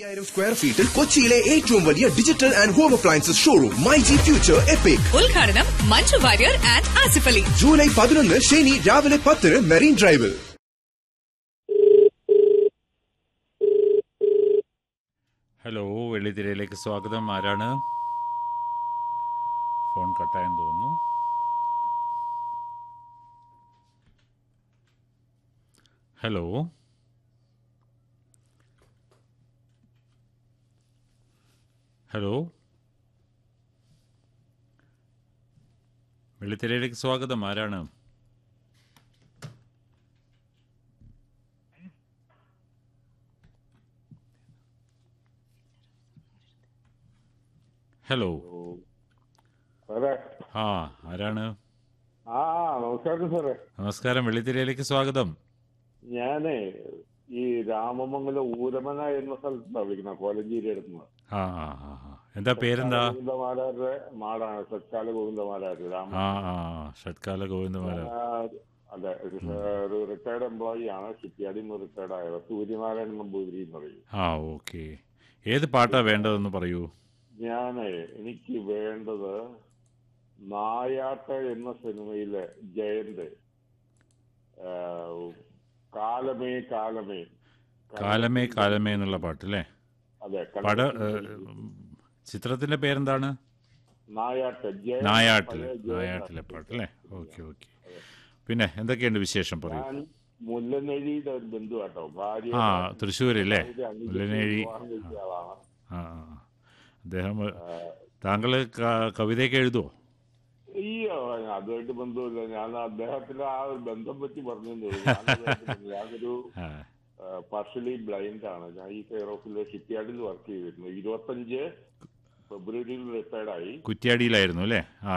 അയ്യായിരം സ്ക്വയർ ഫീറ്റിൽ കൊച്ചിയിലെ ഏറ്റവും വലിയ digital and home appliances showroom my G future epic ഉദ്ഘാടനം മഞ്ജു വാര്യർ ആൻഡ് ആസിഫ് അലി ജൂലൈ പതിനൊന്ന് ശനി രാവിലെ പത്തിന് മെറീൻ ഡ്രൈവിൽ ഹലോ വെള്ളിത്തിരയിലേക്ക് സ്വാഗതം ആരാണ് ഫോൺ കട്ടായെന്ന് തോന്നുന്നു ഹലോ ഹലോ വെള്ളിത്തിരയിലേക്ക് സ്വാഗതം ആരാണ് ഹലോ സാറേ ആ ആരാണ് ആ നമസ്കാരം സാറേ നമസ്കാരം വെള്ളിത്തിരയിലേക്ക് സ്വാഗതം ഞാനേ ഈ രാമമംഗലം ഊരമന എന്ന സ്ഥലത്താണ് വിളിക്കുന്നത് കോലഞ്ചേരി അടുത്തുനിന്ന് ആ ആ ആ ആ. എന്താ പേരെന്താ ഗോവിന്ദമാരാരുടെ മാടാണ് സത്കാല ഗോവിന്ദമാരാര് രാമ ആ ആ ഷട്കാല ഗോവിന്ദമാല ആ, അതെ ഒരു ഒരു റിട്ടയർഡ് എംപ്ലോയി ആണ് ഷിപ്പ്യാർഡിൽ നിന്ന് റിട്ടയർഡ് ആയത് സൂര്യനാരായണൻ നമ്പൂതിരി എന്ന് പറയും ആ ഓക്കെ ഏത് പാട്ടാ വേണ്ടതെന്ന് പറയൂ ഞാനേ എനിക്ക് വേണ്ടത് നായാട്ട് എന്ന സിനിമയിലെ ജയന്റ് ആ, കാലമേ കാലമേ കാലമേ കാലമേ എന്നുള്ള പാട്ട് അല്ലേ അതെ പട ഏ, ചിത്രത്തിന്റെ പേരെന്താണ് നായാട്ട് ജയൻ നായാട്ടിലെ പഴയ ജയൻ നായാട്ടിലെ പാട്ട് അല്ലേ ഓക്കെ ഓക്കെ പിന്നെ എന്തൊക്കെയുണ്ട് വിശേഷം പറയൂ ഞാൻ മുല്ലനഴിയുടെ ഒരു ബന്ധു കേട്ടോ ഭാര്യ ആ തൃശ്ശൂരല്ലേ മുല്ലനേഴി വിവാഹം കഴിച്ച ആളാണ് ആ ആ. അദ്ദേഹം താങ്കൾ ക- കവിതയൊക്കെ എഴുതുമോ അയ്യോ അതുമായിട്ട് ബന്ധമില്ല ഞാൻ അദ്ദേഹത്തിന്റെ ആ ഒരു ബന്ധം പറ്റി പറഞ്ഞു ഞാനൊരു ആ പാർഷ്യലി ബ്ലൈൻഡ് ആണ് ഞാൻ ഈ കെയർ ഓഫിലെ ഷിപ്പ്യാർഡിൽ വർക്ക് ചെയ്തിരുന്നു ഇരുപത്തഞ്ച് ഫെബ്രുവരിയിൽ റിട്ടയർഡ് ആയി കുറ്റ്യാടിയിലായിരുന്നു അല്ലേ ആ